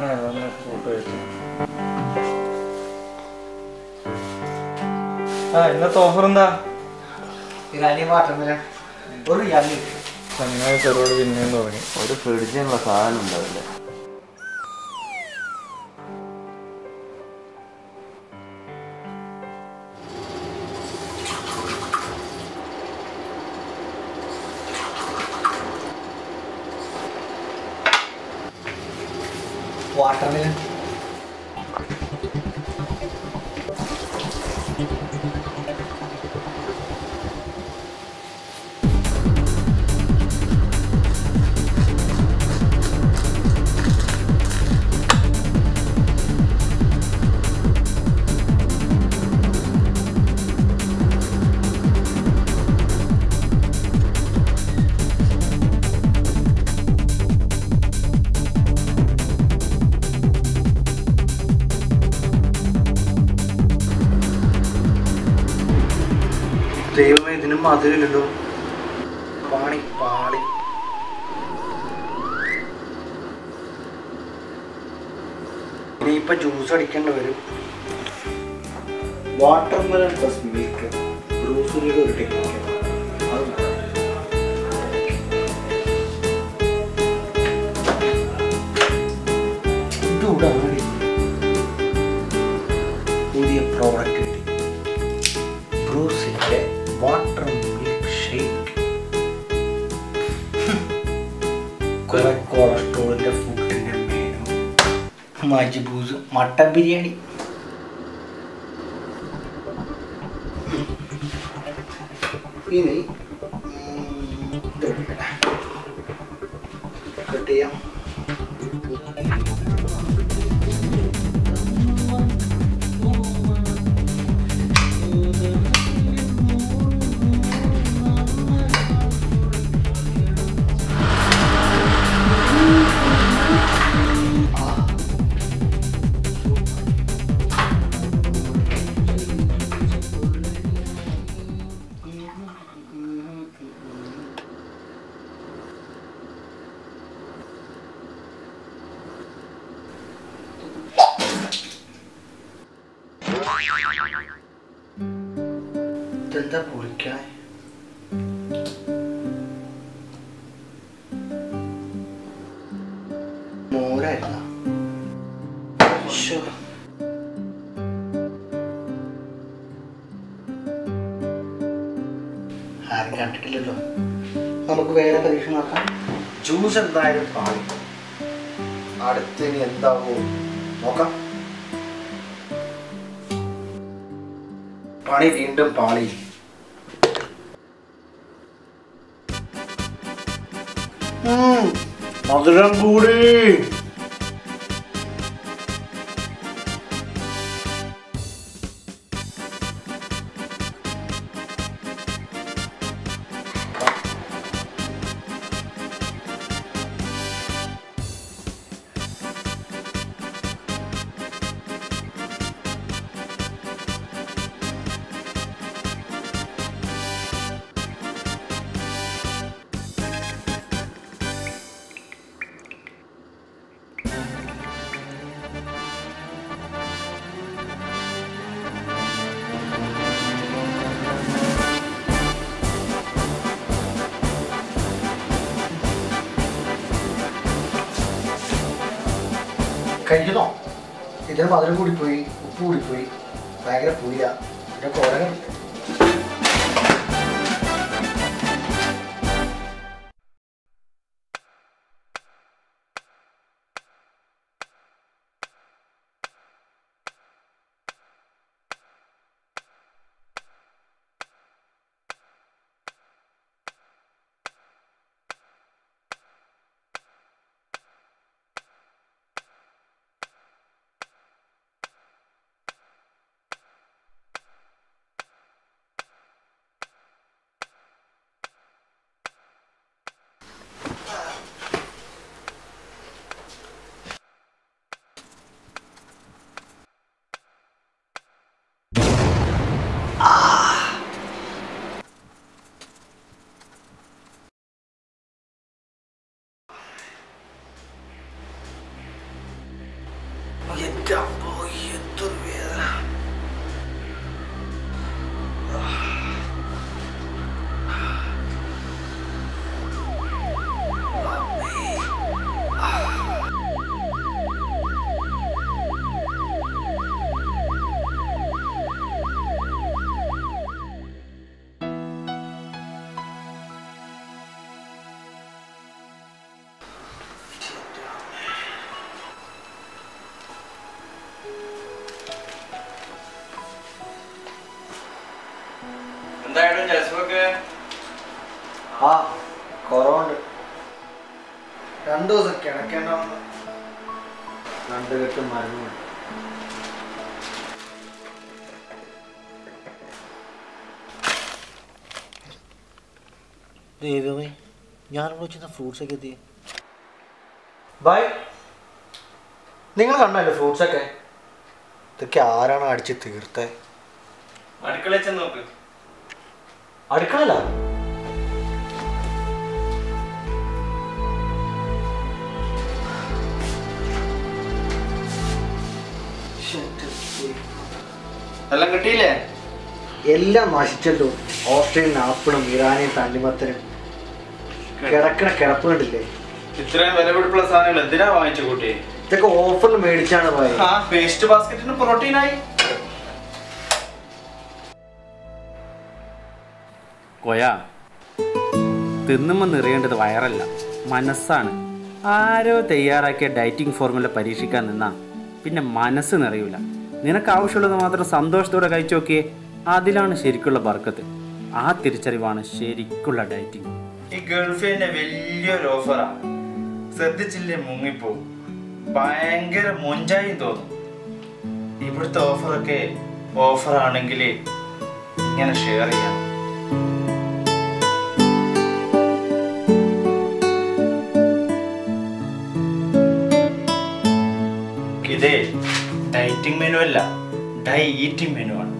ആ അതൊന്ന് ഫോട്ടോ അയച്ചു ആ ഇന്നത്തെ ഓഫർ എന്താ ഇറാനി വാട്ടർമെലൺ ഒരു റിയാലി ചങ്ങായി പരിപാടി പിന്നെയും തുടങ്ങി ഒരു ഫ്രിഡ്ജിനുള്ള സാധനം ഉണ്ടാവില്ല വാട്ടർമെലൺ ദൈവമേ ഇതിനും മധുരമില്ലല്ലോ പാണി പാളി ഇനിയിപ്പൊ ജ്യൂസ് അടിക്കേണ്ടി വരും വാട്ടർമെലൺ പ്ലസ് മിൽക്ക് ബ്രൂസുലിയുടെ ഒരു ടെക്നിക്ക് അത് നോക്കാം. ഇതുകൂടാണ് പുതിയ പ്രോഡക്റ്റ് കിട്ടി ബ്രൂസിന്റെ വാട്ടർ മിൽക്ക് ഷേക്ക് കുറെ കൊളസ്ട്രോളിന്റെ ഫുഡിന്റെ മെനു മജ്ബൂസ് മട്ടൻ ബിരിയാണി ഇനി ഉം, ഇത് എടുക്കട്ടെ. കട്ട് ചെയ്യാം ഇതെന്താ പൊളിക്കാൻ മോരായിരുന്ന ആരും കണ്ടിട്ടില്ലല്ലോ നമുക്ക് വേറെ പരീക്ഷ നോക്കാം ജ്യൂസ് എന്തായാലും പാടി അടുത്തിന് എന്താവോ നോക്കാം പണി വീണ്ടും പാളി ഉം, മധുരം കൂടി കഴിക്കുന്നോ ഇതിന് മധുരം കൂടിപ്പോയി ഉപ്പ് കൂടിപ്പോയി ഭയങ്കര പുളിയ പിന്നെ കോരങ്ങൾ എൻ്റെ അമ്മോ, എന്തൊരു വേദന എന്തായാലും ജസ്മൊക്കെ ആ കുറവുണ്ട് രണ്ടു ദിവസം കിടക്കേണ്ടവന്ന് രണ്ട് കെട്ട് മരുന്നുണ്ട് ദൈവമേ ഞാനിവിടെ വെച്ചിരുന്ന ഫ്രൂട്ട്സ് ഒക്കെ എത്തി ബൈ നിങ്ങൾ കണ്ടോ എൻ്റെ ഫ്രൂട്ട്സ് ഒക്കെ ഇതൊക്കെ ആരാണ് അടിച്ച് തീർത്തേ അടുക്കള ചെന്ന് നോക്ക് അടുക്കളല്ല എല്ലാം കിട്ടിയില്ലേ എല്ലാം നശിച്ചല്ലോ ഓസ്ട്രേലിയൻ ആപ്പിളും ഇറാനിയും തണ്ണിമത്തനും കിടക്കണ കിടപ്പ് കണ്ടില്ലേ ഇത്രയും വിലപിടിപ്പുള്ള സാധനങ്ങൾ എന്തിനാ വാങ്ങിച്ചു കൂട്ടി ഇതൊക്കെ ഓഫറിൽ മേടിച്ചാണ് പോയി ആ പേസ്റ്റ് ബാസ്ക്കറ്റിന് പ്രോട്ടീനായി കൊയ തിന്നുമ്പോൾ നിറയേണ്ടത് വയറല്ല മനസ്സാണ് ആരോ തയ്യാറാക്കിയ ഡയറ്റിംഗ് ഫോർമുല പരീക്ഷിക്കാൻ നിന്നാ പിന്നെ മനസ്സ് നിറയൂല നിനക്ക് ആവശ്യമുള്ളത് മാത്രം സന്തോഷത്തോടെ കഴിച്ചു നോക്കിയേ അതിലാണ് ശരിക്കുള്ള ബർക്കത്ത് ആ തിരിച്ചറിവാണ് ശരിക്കുള്ള ഡയറ്റിംഗ് ഈ ഗൾഫിന്റെ വലിയൊരു ഓഫറാ ശ്രദ്ധിച്ചില്ലേ മുങ്ങിപ്പോ ഭയങ്കര മൊഞ്ചായും തോന്നും ഇവിടുത്തെ ഓഫറൊക്കെ ഓഫർ ആണെങ്കിൽ ഇങ്ങനെ ഷെയർ ചെയ്യാം ഇതേ ഡയറ്റിംഗ് മെനു അല്ല ഡൈ ഈറ്റിംഗ് മെനു ആണ്